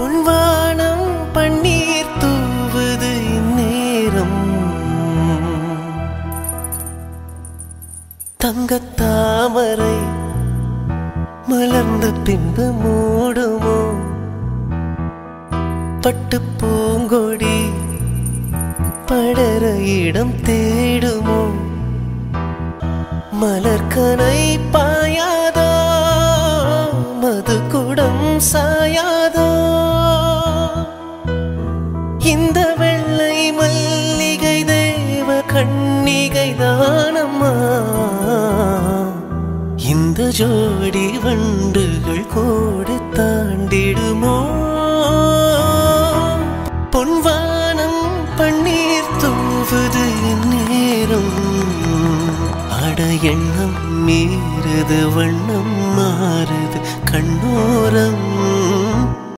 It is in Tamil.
பொன்வானம் பன்னீர் தூவுது இந்நேரம் தங்கத் தாமரை மலர்ந்த பின்பு மூடுமோ பட்டு பூங்கொடி படர இடம் தேடுமோ மலர்கனை பாயாதோ மது குடம் சாயாதோ இந்த வெள்ளை மல்லிகை தேவ கண்ணிகை தானம்மா இந்த ஜோடி வண்டுகள் கோடு தாண்டிடுமோ பொன்வானம் பன்னீர் தூவுது நேரம் அட எண்ணம் மீறுது வண்ணம் மாறுது கண்ணோரம்